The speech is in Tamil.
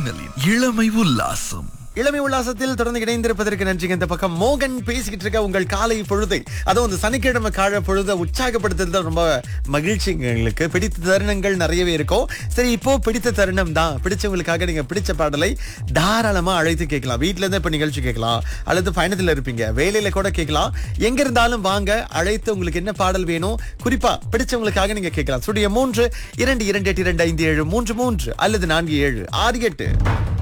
மின்னலின் இளமை உல்லாசம் இளமை உல்லாசத்தில் தொடர்ந்து இணைந்திருப்பதற்கு நன்றிங்க இந்த பக்கம் மோகன் பேசிக்கிட்டு இருக்க உங்கள் காலை பொழுதை அதுவும் இந்த சனிக்கிழமை கால பொழுதை உற்சாகப்படுத்துறது ரொம்ப மகிழ்ச்சிங்க எங்களுக்கு பிடித்த தருணங்கள் நிறையவே இருக்கும் சரி இப்போ பிடித்த தருணம் தான் பிடிச்சவங்களுக்காக நீங்க பிடிச்ச பாடலை தாராளமா அழைத்து கேட்கலாம் வீட்ல இருந்து இப்ப நிகழ்ச்சி கேட்கலாம் அல்லது பயணத்துல இருப்பீங்க வேலையில கூட கேட்கலாம் எங்க இருந்தாலும் வாங்க அழைத்து உங்களுக்கு என்ன பாடல் வேணும் குறிப்பா பிடிச்சவங்களுக்காக நீங்க கேட்கலாம் சுடிய மூன்று இரண்டு இரண்டு எட்டு இரண்டு ஐந்து ஏழு மூன்று மூன்று அல்லது நான்கு ஏழு ஆறு எட்டு